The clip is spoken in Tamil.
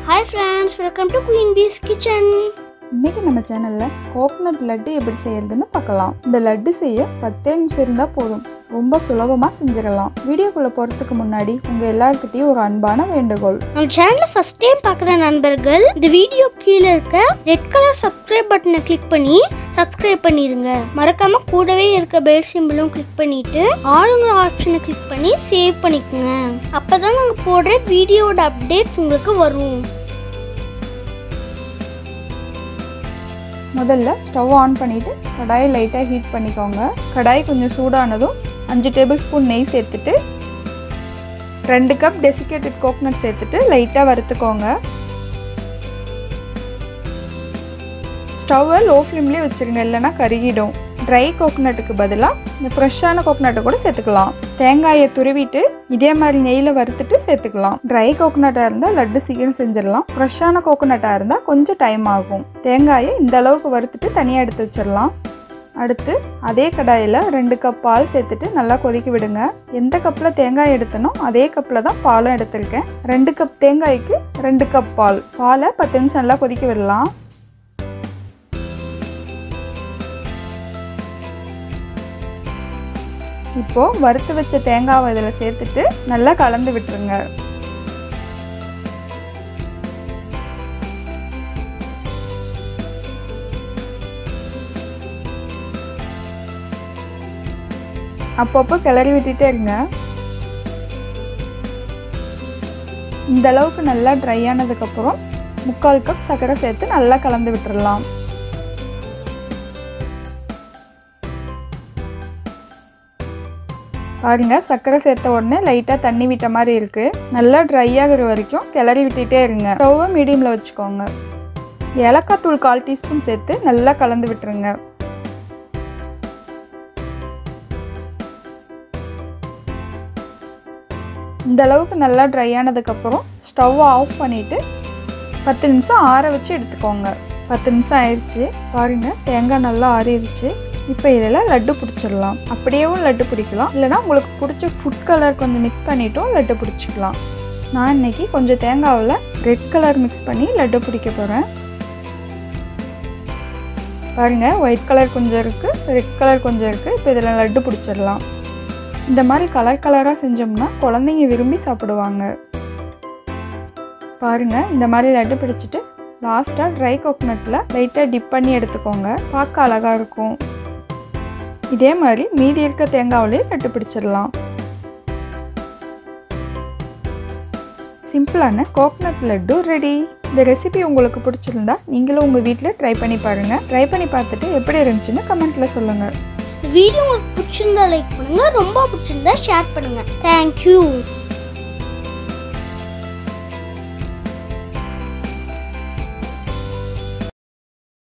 hi friends welcome to queen bees kitchen இன்னைக்கு நம்ம சேனலில் கோகனட் லட்டு எப்படி செய்யறதுன்னு பார்க்கலாம் இந்த லட்டு செய்ய பத்தே நிமிஷம் இருந்தால் போதும் ரொம்ப சுலபமாக செஞ்சிடலாம் வீடியோக்குள்ளே போகிறதுக்கு முன்னாடி உங்கள் எல்லாருக்கிட்டையும் ஒரு அன்பான வேண்டுகோள் நம்ம சேனலை ஃபர்ஸ்ட் டைம் பார்க்குற நண்பர்கள் இந்த வீடியோ கீழே இருக்க ரெட் கலர் சப்ஸ்கிரைப் பட்டனை கிளிக் பண்ணி சப்ஸ்கிரைப் பண்ணிடுங்க மறக்காம கூடவே இருக்க பெல் சிம்பிளும் கிளிக் பண்ணிட்டு ஆளுங்கிற ஆப்ஷனை கிளிக் பண்ணி சேவ் பண்ணிக்கோங்க அப்பதான் நாங்கள் போடுற வீடியோட அப்டேட்ஸ் உங்களுக்கு வரும் முதல்ல ஸ்டவ் ஆன் பண்ணிவிட்டு கடாயை லைட்டாக ஹீட் பண்ணிக்கோங்க கடாய் கொஞ்சம் சூடானதும் அஞ்சு டேபிள் ஸ்பூன் நெய் சேர்த்துட்டு ரெண்டு கப் டெசிகேட்டட் கோகனட் சேர்த்துட்டு லைட்டாக வறுத்துக்கோங்க ஸ்டவ்வை லோ ஃப்ளேம்லேயே வச்சுருங்க இல்லைன்னா கருகிடும் ட்ரை கோகனட்டுக்கு பதிலாக இந்த ஃப்ரெஷ்ஷான கோகனட்டை கூட சேர்த்துக்கலாம் தேங்காயை துருவிட்டு இதே மாதிரி நெய்யில் வறுத்துட்டு சேர்த்துக்கலாம் ட்ரை கோகனட்டாக இருந்தால் லட்டு சீக்கிரம் செஞ்சிடலாம் ஃப்ரெஷ்ஷான கோகனட்டாக இருந்தால் கொஞ்சம் டைம் ஆகும் தேங்காயை இந்த அளவுக்கு வறுத்துட்டு தனியாக எடுத்து வச்சிடலாம் அடுத்து அதே கடாயில் ரெண்டு கப் பால் சேர்த்துட்டு நல்லா கொதிக்க விடுங்க எந்த கப்பில் தேங்காய் எடுத்தனோ அதே கப்பில் தான் பாலும் எடுத்திருக்கேன் ரெண்டு கப் தேங்காய்க்கு ரெண்டு கப் பால் பாலை பத்து நிமிஷம் நல்லா கொதிக்க விடலாம் இப்போ வறுத்து வச்ச தேங்காவை இதில் சேர்த்துட்டு நல்லா கலந்து விட்டுருங்க அப்பப்போ கிளறி விட்டுட்டே இருங்க இந்த அளவுக்கு நல்லா ட்ரை ஆனதுக்கப்புறம் முக்கால் கப் சர்க்கரை சேர்த்து நல்லா கலந்து விட்டுறலாம் பாருங்க சர்க்கரை சேர்த்த உடனே லைட்டாக தண்ணி விட்ட மாதிரி இருக்குது நல்லா ட்ரை ஆகுற வரைக்கும் கிளறி விட்டுட்டே இருங்க ஸ்டவ்வை மீடியமில் வச்சுக்கோங்க ஏலக்காய் தூள் கால் டீஸ்பூன் சேர்த்து நல்லா கலந்து விட்டுருங்க இந்த அளவுக்கு நல்லா ட்ரை ஆனதுக்கப்புறம் ஸ்டவ் ஆஃப் பண்ணிவிட்டு பத்து நிமிஷம் ஆற வச்சு எடுத்துக்கோங்க பத்து நிமிஷம் ஆயிடுச்சு பாருங்கள் தேங்காய் நல்லா ஆறிடுச்சு இப்போ இதில் லட்டு பிடிச்சிடலாம் அப்படியேவும் லட்டு பிடிக்கலாம் இல்லைனா உங்களுக்கு பிடிச்ச ஃபுட் கலர் கொஞ்சம் மிக்ஸ் பண்ணிட்டும் லட்டு பிடிச்சிக்கலாம் நான் இன்னைக்கு கொஞ்சம் தேங்காவில் ரெட் கலர் மிக்ஸ் பண்ணி லட்டு பிடிக்க போகிறேன் பாருங்கள் ஒயிட் கலர் கொஞ்சம் இருக்குது ரெட் கலர் கொஞ்சம் இருக்குது இப்போ இதில் லட்டு பிடிச்சிடலாம் இந்த மாதிரி கலர் கலராக செஞ்சோம்னா குழந்தைங்க விரும்பி சாப்பிடுவாங்க பாருங்கள் இந்த மாதிரி லட்டு பிடிச்சிட்டு லாஸ்ட்டாக ட்ரை கோகனட்டில் லைட்டாக டிப் பண்ணி எடுத்துக்கோங்க பார்க்க அழகாக இருக்கும் இதே மாதிரி மீதி இருக்க தேங்காவிலே லட்டு பிடிச்சிடலாம் சிம்பிளான கோகனட் லட்டு ரெடி இந்த ரெசிபி உங்களுக்கு பிடிச்சிருந்தா நீங்களும் உங்கள் வீட்டில் ட்ரை பண்ணி பாருங்கள் ட்ரை பண்ணி பார்த்துட்டு எப்படி இருந்துச்சுன்னு கமெண்ட்டில் சொல்லுங்கள் வீடியோ உங்களுக்கு பிடிச்சிருந்தா லைக் பண்ணுங்க ரொம்ப பிடிச்சிருந்தா ஷேர் பண்ணுங்க தேங்க்யூ